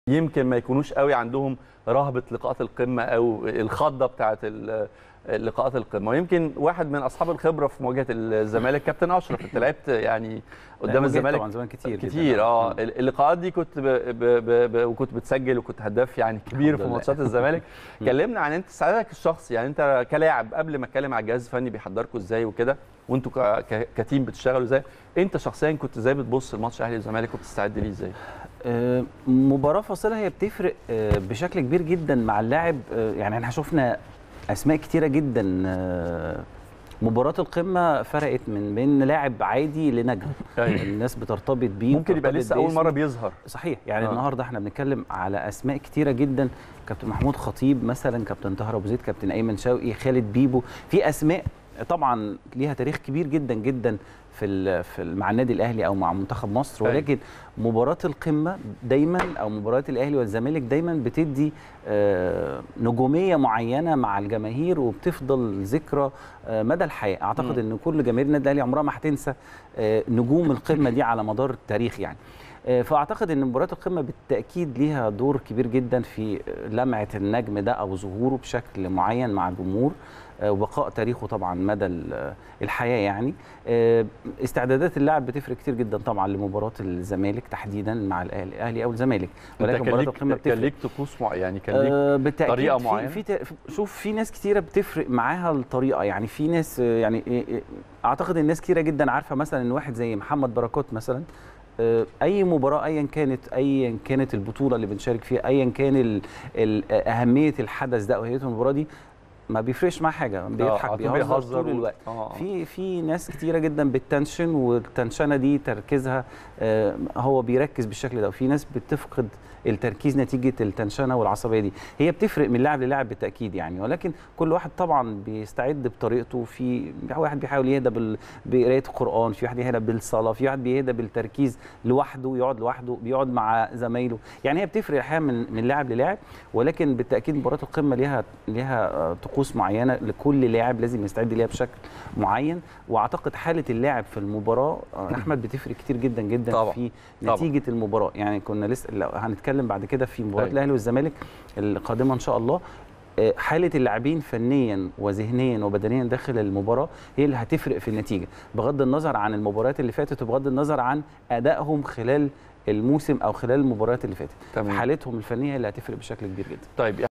يمكن ما يكونوش قوي عندهم رهبه لقاءات القمه او الخضه بتاعه ال- لقاءات القمه ويمكن واحد من اصحاب الخبره في مواجهه الزمالك كابتن اشرف انت لعبت يعني قدام واجهت الزمالك طبعا زمان كتير جداً. كتير اه مم. اللقاءات دي كنت ب... ب... ب... ب... وكنت بتسجل وكنت هداف يعني كبير الحمد في لله. ماتشات الزمالك كلمنا عن انت سعادتك الشخصي يعني انت كلاعب قبل ما اتكلم على الجهاز الفني بيحضركم ازاي وكده وانتوا ك... ك... كتيم بتشتغلوا ازاي انت شخصيا كنت ازاي بتبص لماتش اهلي والزمالك وبتستعد ليه ازاي آه، مباراة فاصلة هي بتفرق آه، بشكل كبير جدا مع اللاعب آه، يعني احنا شفنا اسماء كتيرة جدا آه، مباراة القمة فرقت من بين لاعب عادي لنجم أيوة. الناس بترتبط بيه ممكن يبقى وبترتبط لسه اول باسمه. مره بيظهر صحيح يعني آه. آه. النهارده احنا بنتكلم على اسماء كتيره جدا كابتن محمود خطيب مثلا كابتن طاهر ابو زيد كابتن ايمن شوقي خالد بيبو في اسماء طبعا ليها تاريخ كبير جدا جدا في ال- في ال- مع النادي الاهلي او مع منتخب مصر أيوة. ولكن مباراه القمه دايما او مباريات الاهلي والزمالك دايما بتدي آه، نجوميه معينه مع الجماهير وبتفضل ذكرى آه، مدى الحياه اعتقد مم. ان كل جماهير النادي الاهلي عمرها ما هتنسى آه، نجوم القمه دي على مدار التاريخ يعني آه، فاعتقد ان مباراه القمه بالتاكيد ليها دور كبير جدا في لمعه النجم ده او ظهوره بشكل معين مع الجمهور آه، وبقاء تاريخه طبعا مدى ال- الحياه يعني آه، استعدادات اللاعب بتفرق كتير جدا طبعا لمباراه الزمالك تحديدا مع الاهلي الاهلي او الزمالك انت ولكن كان مباراه ليك القمه كان بتفرق ليك طقوس مع... يعني كان ليك آه، بالتأكيد طريقة في- معينة؟ في ت- شوف في ناس كتيرة بتفرق معاها الطريقة يعني في ناس آه، يعني إيه- إيه، أعتقد الناس كتيرة جدا عارفة مثلا إن واحد زي محمد بركات مثلا آه، أي مباراة أيا كانت أيا كانت البطولة اللي بنشارك فيها أيا كان ال- ال- أهمية الحدث ده أو أهمية المباراة دي ما بيفرقش معاه حاجة بيضحك على طول بيهزر طول و- الوقت آه. في في ناس كتيره جدا بتنشن والتنشنه دي تركيزها آه، هو بيركز بالشكل ده وفي ناس بتفقد التركيز نتيجه التنشنه والعصبيه دي هي بتفرق من لاعب للاعب بالتاكيد يعني ولكن كل واحد طبعا بيستعد بطريقته في واحد بيحاول يهدى بال- بقرايه القران في واحد يهدى بالصلاه في واحد بيهدى بالتركيز لوحده يقعد لوحده بيقعد مع زمايله يعني هي بتفرق الحقيقه من من لاعب للاعب ولكن بالتاكيد مباراه القمه ليها ليها آه، طقوس معينه لكل لاعب لازم يستعد ليها بشكل معين واعتقد حاله اللاعب في المباراه آه، احمد بتفرق كتير جدا جدا طبعا. في طبعا. نتيجه المباراه يعني كنا لسه لو هنتكلم بعد كده في مباراه أيوة. الاهلي والزمالك القادمه ان شاء الله آه، حاله اللاعبين فنيا وذهنيا وبدنيا داخل المباراه هي اللي هتفرق في النتيجه بغض النظر عن المباريات اللي فاتت وبغض النظر عن ادائهم خلال الموسم او خلال المباريات اللي فاتت تمام. حالتهم الفنيه هي اللي هتفرق بشكل كبير جدا طيب